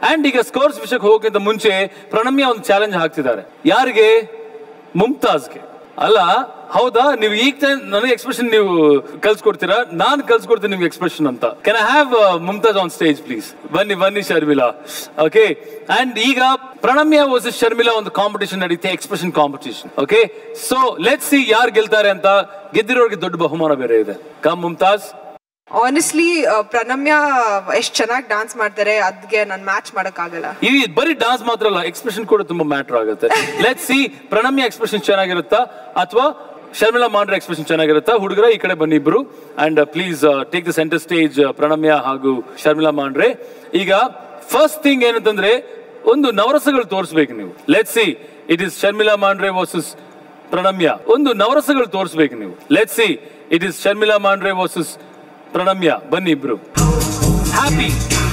And ಈಗ scores ವಿಷಯಕ್ಕೆ ಹೋಗೋಕ್ಕಿಂತ ಮುಂಚೆ ಪ್ರಣಮ್ಯ ಒಂದು ಚಾಲೆಂಜ್ ಹಾಕ್ತಿದ್ದಾರೆ ಯಾರಿಗೆ ಮುಮ್ತಾಜ್ಗೆ ಅಲ್ಲ ಹೌದಾ ನೀವು ಈಗ ತಾನೇ ನನಗೆ ಎಕ್ಸ್ಪ್ರೆಷನ್ ನೀವು ಕಲ್ಸ್ಕೊಡ್ತೀರಾ ನಾನು ಕಲ್ಸ್ಕೊಡ್ತೀನಿ ನಿಮ್ಗೆ ಎಕ್ಸ್ಪ್ರೆಷನ್ ಅಂತ can I have Mumtaz on stage please ಬನ್ನಿ ಬನ್ನಿ ಶರ್ಮಿಳಾ ಓಕೆ ಅಂಡ್ ಈಗ ಪ್ರಣಮ್ಯ ವರ್ಸಸ್ ಶರ್ಮಿಳಾ ಒಂದು ಕಾಂಪಿಟೇಷನ್ ನಡೀತೆ expression competition okay so let see ಯಾರು ಗೆಲ್ತಾರೆ ಅಂತ ಗೆದ್ದಿರೋರಿಗೆ ದೊಡ್ಡ ಬಹುಮಾನ ಬೇರೆ ಇದೆ ಕಮ್ ಮುಮ್ತಾಜ್ ಆನೆಸ್ಟ್ಲಿ ಪ್ರಣಮ್ಯ ಎಷ್ಟ್ ಚೆನ್ನಾಗಿ ಡಾನ್ಸ್ ಮಾಡ್ತಾರೆ ಅದ್ಗೆ ನಾನು ಮ್ಯಾಚ್ ಮಾಡಕ್ಕಾಗಲ್ಲ ಈ ಬರೀ ಡಾನ್ಸ್ ಮಾತ್ರ ಅಲ್ಲ ಎಕ್ಸ್ಪ್ರೆಷನ್ ಕೂಡ ತುಂಬಾ ಮ್ಯಾಟರ್ ಆಗುತ್ತೆ ಲೆಟ್ ಸಿ ಪ್ರಣಮ್ಯ ಎಕ್ಸ್ಪ್ರೆಷನ್ ಚೆನ್ನಾಗಿರುತ್ತಾ ಅಥವಾ ಶರ್ಮಿಳಾ ಮಾಡ್ರೆ ಎಕ್ಸ್ಪ್ರೆಷನ್ ಚೆನ್ನಾಗಿರುತ್ತಾ ಹುಡುಗರ ಈ ಕಡೆ ಬನ್ನಿ ಇಬ್ರು and please take the centre stage Pranamya ಹಾಗೂ ಶರ್ಮಿಳಾ ಮಾಡ್ರೆ ಈಗ ಫಸ್ಟ್ ಥಿಂಗ್ ಏನಂತಂದ್ರೆ ಒಂದು ನವರಸಗಳು ತೋರಿಸ್ಬೇಕು ನೀವು let see it is Sharmila Mandre versus Pranamya ಒಂದು ನವರಸಗಳು ತೋರಿಸ್ಬೇಕು ನೀವು let see it is Sharmila Mandre versus Pranamya ಬನ್ನಿ ಇಬ್ರು ಹ್ಯಾಪಿ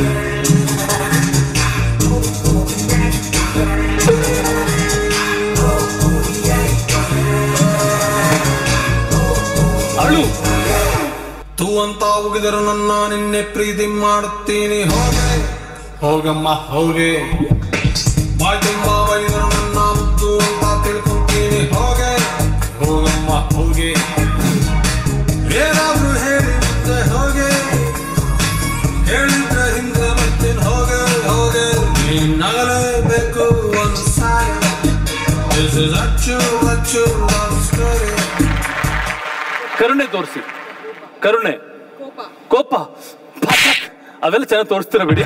ಅಳು ತೂ ಅಂತ ಉಗಿದರು ನನ್ನ ನಿನ್ನೆ ಪ್ರೀತಿ ಮಾಡುತ್ತೀನಿ ಹೋಗೆ ಹೋಗಮ್ಮ ಹೋಗೆ ಬಾಯ್ ತುಂಬ ಬೈದರು ನನ್ನ ಮುದ್ದು ಅಂತ ತಿಳ್ಕೊಂತೀನಿ ಹೋಗೆ ಹೋಗಮ್ಮ ಹೋಗೆ ಏನಾದ್ರೂ ಹೇಳಿ ಮತ್ತೆ ಹೋಗೆ ಹೇಳಿದ್ರೆ ಹಿಂದೆ ಬರ್ತೀನಿ ಹೋಗೆ ಹೋಗೆ ನೀನ್ ನಗಲೇಬೇಕು ಒಂದು ಸಾರಿ This is ಅಚ್ಚು ಅಚ್ಚು love story ಕರುಣೆ ತೋರಿಸಿ ಕರುಣೆ ಕೋಪ ಪಟಕ್. ಅವೆಲ್ಲ ಚೆನ್ನಾಗಿ ತೋರಿಸ್ತೀರ ಬಿಡಿ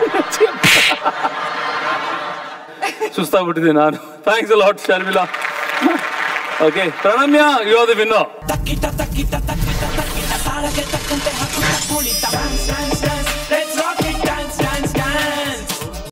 ಸುಸ್ತಾಗ್ಬಿಟ್ಟಿದೆ ನಾನು thanks lot Sharmila okay Pranamya you are the winner ತಕ್ಕಿಟ ತಕ್ಕಿಟ ತಕ್ಕಿಟ ತಕ್ಕಿಟ ತಾಳಗೆ ತಕ್ಕಂತೆ ಹಾಕುತ್ತ ಕುಳಿತ